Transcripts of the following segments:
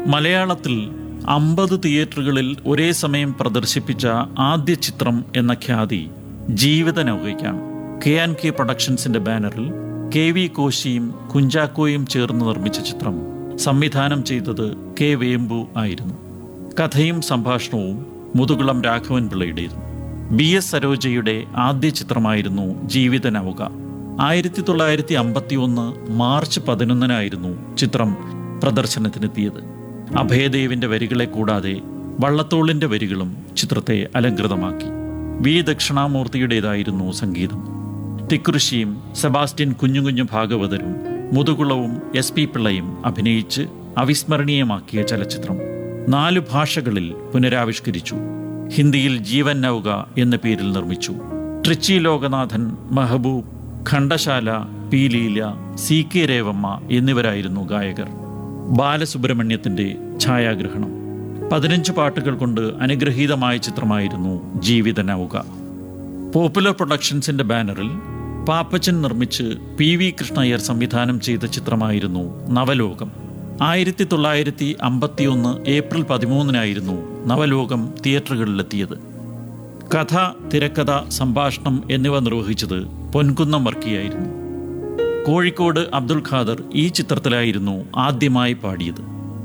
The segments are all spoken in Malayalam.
മലയാളത്തിൽ അമ്പത് തിയേറ്ററുകളിൽ ഒരേ സമയം പ്രദർശിപ്പിച്ച ആദ്യ ചിത്രം എന്ന ഖ്യാതി ജീവിത നൗകയ്ക്കാണ് കെ ആൻഡ് കെ പ്രൊഡക്ഷൻസിന്റെ ബാനറിൽ കെ വി കോശിയും കുഞ്ചാക്കോയും ചേർന്ന് നിർമ്മിച്ച ചിത്രം സംവിധാനം ചെയ്തത് കെ വേമ്പു ആയിരുന്നു കഥയും സംഭാഷണവും മുതുകുളം രാഘവൻ പിള്ളയുടേതും ബി എസ് സരോജയുടെ ആദ്യ ചിത്രമായിരുന്നു ജീവിത നൗക ആയിരത്തി തൊള്ളായിരത്തി അമ്പത്തി ഒന്ന് മാർച്ച് പതിനൊന്നിനായിരുന്നു ചിത്രം പ്രദർശനത്തിനെത്തിയത് അഭയദേവിന്റെ വരികളെ കൂടാതെ വള്ളത്തോളിന്റെ വരികളും ചിത്രത്തെ അലങ്കൃതമാക്കി വി ദക്ഷിണാമൂർത്തിയുടേതായിരുന്നു സംഗീതം തിക്കുറിശിയും സെബാസ്റ്റ്യൻ കുഞ്ഞുകുഞ്ഞു ഭാഗവതരും മുതുകുളവും എസ് പി പിള്ളയും അഭിനയിച്ച് അവിസ്മരണീയമാക്കിയ ചലച്ചിത്രം നാലു ഭാഷകളിൽ പുനരാവിഷ്കരിച്ചു ഹിന്ദിയിൽ ജീവൻ നൗക എന്ന പേരിൽ നിർമ്മിച്ചു Trichy Loganathan Mehboob Ghantasala P Leela C K Revamma എന്നിവരായിരുന്നു ഗായകർ ബാലസുബ്രഹ്മണ്യത്തിന്റെ ഛായാഗ്രഹണം പതിനഞ്ച് പാട്ടുകൾ കൊണ്ട് അനുഗ്രഹീതമായ ചിത്രമായിരുന്നു ജീവിത നൗക പോപ്പുലർ പ്രൊഡക്ഷൻസിന്റെ ബാനറിൽ പാപ്പച്ചൻ നിർമ്മിച്ച് പി വി കൃഷ്ണയ്യർ സംവിധാനം ചെയ്ത ചിത്രമായിരുന്നു നവലോകം ആയിരത്തി തൊള്ളായിരത്തി അമ്പത്തിയൊന്ന് ഏപ്രിൽ പതിമൂന്നിനായിരുന്നു നവലോകം തിയേറ്ററുകളിലെത്തിയത് കഥ തിരക്കഥ സംഭാഷണം എന്നിവ നിർവഹിച്ചത് പൊൻകുന്നം വർക്കിയായിരുന്നു കോഴിക്കോട് അബ്ദുൽ ഖാദർ ഈ ചിത്രത്തിലായിരുന്നു ആദ്യമായി പാടിയത്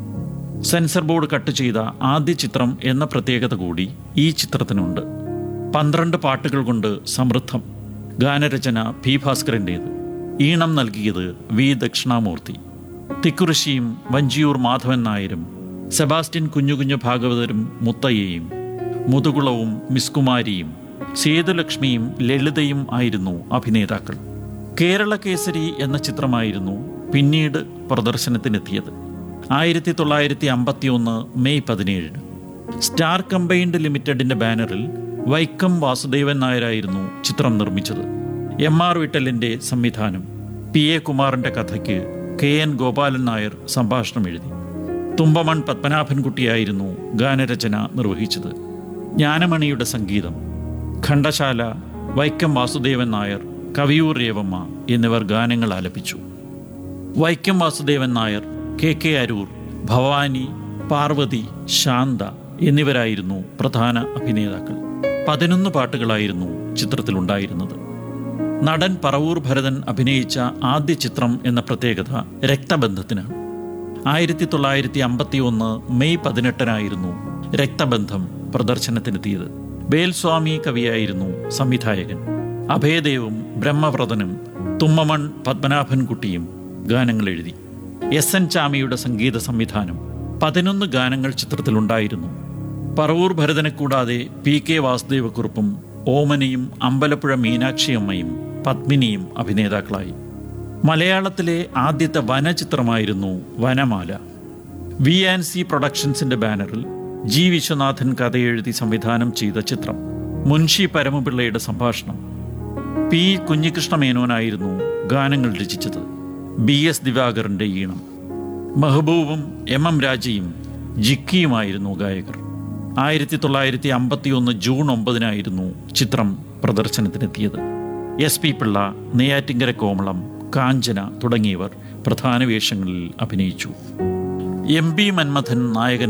സെൻസർ ബോർഡ് കട്ട് ചെയ്ത ആദ്യ ചിത്രം എന്ന പ്രത്യേകത കൂടി ഈ ചിത്രത്തിനുണ്ട് പന്ത്രണ്ട് പാട്ടുകൾ കൊണ്ട് സമൃദ്ധം ഗാനരചന പി ഭാസ്കരൻ്റേത് ഈണം നൽകിയത് വി ദക്ഷിണാമൂർത്തി തിക്കുറിശിയും വഞ്ചിയൂർ മാധവൻ നായരും സെബാസ്റ്റ്യൻ കുഞ്ഞുകുഞ്ഞു ഭാഗവതരും മുത്തയ്യയും മുതുകുളവും മിസ്കുമാരിയും സേതുലക്ഷ്മിയും ലളിതയും ആയിരുന്നു അഭിനേതാക്കൾ കേരള കേസരി എന്ന ചിത്രമായിരുന്നു പിന്നീട് പ്രദർശനത്തിനെത്തിയത് ആയിരത്തി തൊള്ളായിരത്തി അമ്പത്തി ഒന്ന് മെയ് പതിനേഴിന് സ്റ്റാർ കമ്പൈൻഡ് ലിമിറ്റഡിന്റെ ബാനറിൽ വൈക്കം വാസുദേവൻ നായരായിരുന്നു ചിത്രം നിർമ്മിച്ചത് എം ആർ വിട്ടലിന്റെ സംവിധാനം പി എ കുമാറിന്റെ കഥയ്ക്ക് കെ എൻ ഗോപാലൻ നായർ സംഭാഷണം എഴുതി തുമ്പമൺ പത്മനാഭൻകുട്ടിയായിരുന്നു ഗാനരചന നിർവഹിച്ചത് ജ്ഞാനമണിയുടെ സംഗീതം ഖണ്ഡശാല വൈക്കം വാസുദേവൻ നായർ കവിയൂർ രേവമ്മ എന്നിവർ ഗാനങ്ങൾ ആലപിച്ചു വൈക്കം വാസുദേവൻ നായർ കെ കെ അരൂർ ഭവാനി പാർവതി ശാന്ത എന്നിവരായിരുന്നു പ്രധാന അഭിനേതാക്കൾ പതിനൊന്ന് പാട്ടുകളായിരുന്നു ചിത്രത്തിലുണ്ടായിരുന്നത് നടൻ പറവൂർ ഭരതൻ അഭിനയിച്ച ആദ്യ ചിത്രം എന്ന പ്രത്യേകത രക്തബന്ധത്തിനാണ് ആയിരത്തി തൊള്ളായിരത്തി അമ്പത്തി ഒന്ന് മെയ് പതിനെട്ടിനായിരുന്നു രക്തബന്ധം പ്രദർശനത്തിനെത്തിയത് വേൽസ്വാമി കവിയായിരുന്നു സംവിധായകൻ അഭയദേവും ബ്രഹ്മവ്രതനും തുമ്മമൺ പത്മനാഭൻകുട്ടിയും ഗാനങ്ങൾ എഴുതി എസ് എൻ ചാമിയുടെ സംഗീത സംവിധാനം പതിനൊന്ന് ഗാനങ്ങൾ ചിത്രത്തിലുണ്ടായിരുന്നു പറവൂർ ഭരതനെ കൂടാതെ പി കെ വാസുദേവക്കുറുപ്പും ഓമനയും അമ്പലപ്പുഴ മീനാക്ഷിയമ്മയും പത്മിനിയും അഭിനേതാക്കളായി മലയാളത്തിലെ ആദ്യത്തെ വനചിത്രമായിരുന്നു വനമാല വി ആൻഡ് സി പ്രൊഡക്ഷൻസിന്റെ ബാനറിൽ ജി വിശ്വനാഥൻ കഥയെഴുതി സംവിധാനം ചെയ്ത ചിത്രം മുൻഷി പരമപിള്ളയുടെ സംഭാഷണം പി കുഞ്ഞികൃഷ്ണ മേനോനായിരുന്നു ഗാനങ്ങൾ രചിച്ചത് ബി എസ് ദിവാകറിന്റെ ഈണം മെഹബൂബും എം എം രാജയും ജിക്കിയുമായിരുന്നു ഗായകർ ആയിരത്തി തൊള്ളായിരത്തി അമ്പത്തി ഒന്ന് ജൂൺ ഒമ്പതിനായിരുന്നു ചിത്രം പ്രദർശനത്തിനെത്തിയത് എസ് പി പിള്ള നെയ്യാറ്റിങ്കര കോമളം കാഞ്ചന തുടങ്ങിയവർ പ്രധാന വേഷങ്ങളിൽ അഭിനയിച്ചു എം ബി മന്മഥൻ നായകൻ